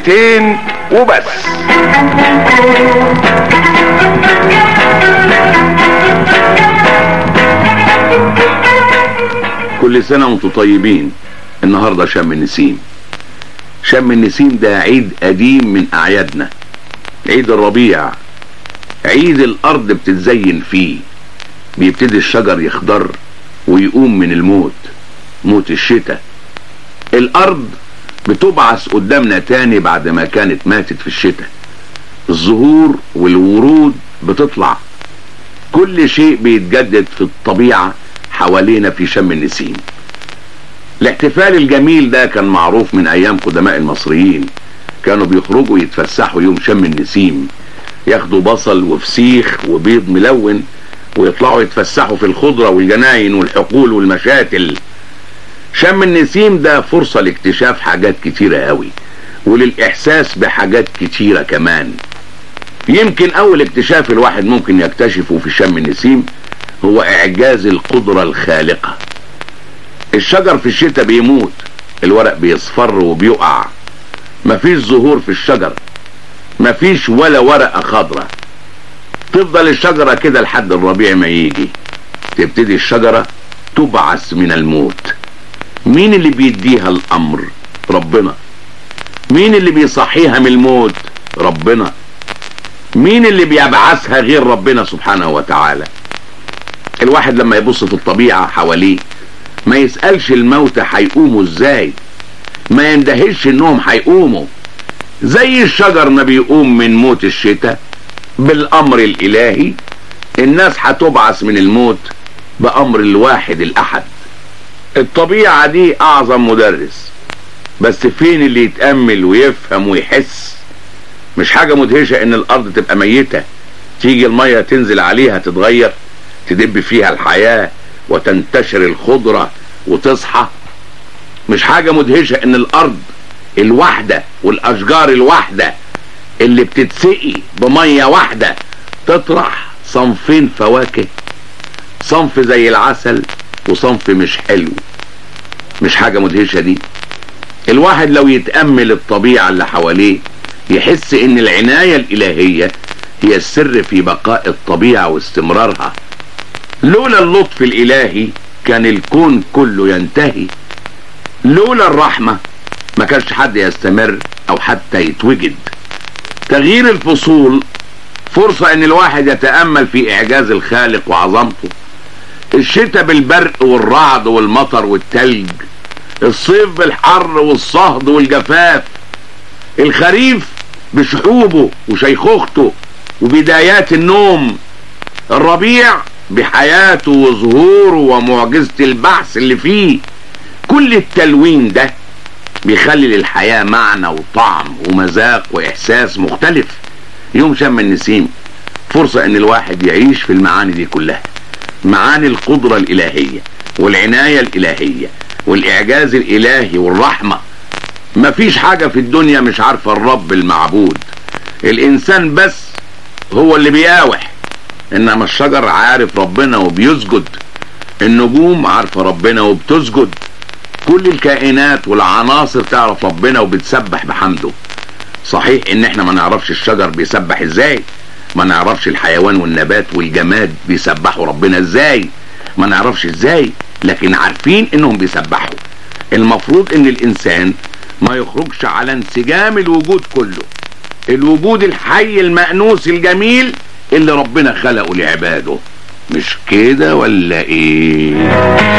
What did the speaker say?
كلمتين وبس كل سنة وانتم طيبين النهاردة شم النسيم شم النسيم ده عيد قديم من أعيادنا عيد الربيع عيد الأرض بتتزين فيه بيبتدي الشجر يخضر ويقوم من الموت موت الشتاء الأرض بتبعث قدامنا تاني بعد ما كانت ماتت في الشتاء الزهور والورود بتطلع كل شيء بيتجدد في الطبيعة حوالينا في شم النسيم الاحتفال الجميل ده كان معروف من ايام قدماء المصريين كانوا بيخرجوا يتفسحوا يوم شم النسيم ياخدوا بصل وفسيخ وبيض ملون ويطلعوا يتفسحوا في الخضرة والجناين والحقول والمشاتل شم النسيم ده فرصة لاكتشاف حاجات كتيرة قوي وللإحساس بحاجات كتيرة كمان يمكن أول اكتشاف الواحد ممكن يكتشفه في شم النسيم هو إعجاز القدرة الخالقة الشجر في الشتاء بيموت الورق بيصفر وبيقع مفيش زهور في الشجر مفيش ولا ورقة خضرة تفضل الشجرة كده لحد الربيع ما يجي تبتدي الشجرة تبعث من الموت مين اللي بيديها الامر ربنا مين اللي بيصحيها من الموت ربنا مين اللي بيبعثها غير ربنا سبحانه وتعالى الواحد لما يبص في الطبيعة حواليه ما يسألش الموتى هيقوموا ازاي ما يندهش انهم هيقوموا زي الشجر ما بيقوم من موت الشتاء بالامر الالهي الناس هتبعث من الموت بامر الواحد الاحد الطبيعة دي اعظم مدرس بس فين اللي يتأمل ويفهم ويحس مش حاجة مدهشة ان الارض تبقى ميتة تيجي المية تنزل عليها تتغير تدب فيها الحياة وتنتشر الخضرة وتصحى مش حاجة مدهشة ان الارض الواحدة والاشجار الواحدة اللي بتتسقي بمية واحدة تطرح صنفين فواكه صنف زي العسل وصنف مش حلو مش حاجة مدهشة دي الواحد لو يتأمل الطبيعة اللي حواليه يحس ان العناية الالهية هي السر في بقاء الطبيعة واستمرارها لولا اللطف الالهي كان الكون كله ينتهي لولا الرحمة ما كانش حد يستمر او حتى يتوجد تغيير الفصول فرصة ان الواحد يتأمل في اعجاز الخالق وعظمته الشتاء بالبرق والرعد والمطر والتلج الصيف بالحر والصهد والجفاف الخريف بشحوبه وشيخوخته وبدايات النوم الربيع بحياته وظهوره ومعجزة البحث اللي فيه كل التلوين ده بيخلي للحياة معنى وطعم ومذاق وإحساس مختلف يوم شم النسيم فرصة ان الواحد يعيش في المعاني دي كلها معاني القدرة الإلهية والعناية الإلهية والإعجاز الإلهي والرحمة مفيش حاجة في الدنيا مش عارفة الرب المعبود الإنسان بس هو اللي بيقاوح إنما الشجر عارف ربنا وبيسجد النجوم عارفة ربنا وبتسجد كل الكائنات والعناصر تعرف ربنا وبتسبح بحمده صحيح ان احنا ما نعرفش الشجر بيسبح ازاي ما نعرفش الحيوان والنبات والجماد بيسبحوا ربنا ازاي ما نعرفش ازاي لكن عارفين انهم بيسبحوا المفروض ان الانسان ما يخرجش على انسجام الوجود كله الوجود الحي المأنوس الجميل اللي ربنا خلقه لعباده مش كده ولا ايه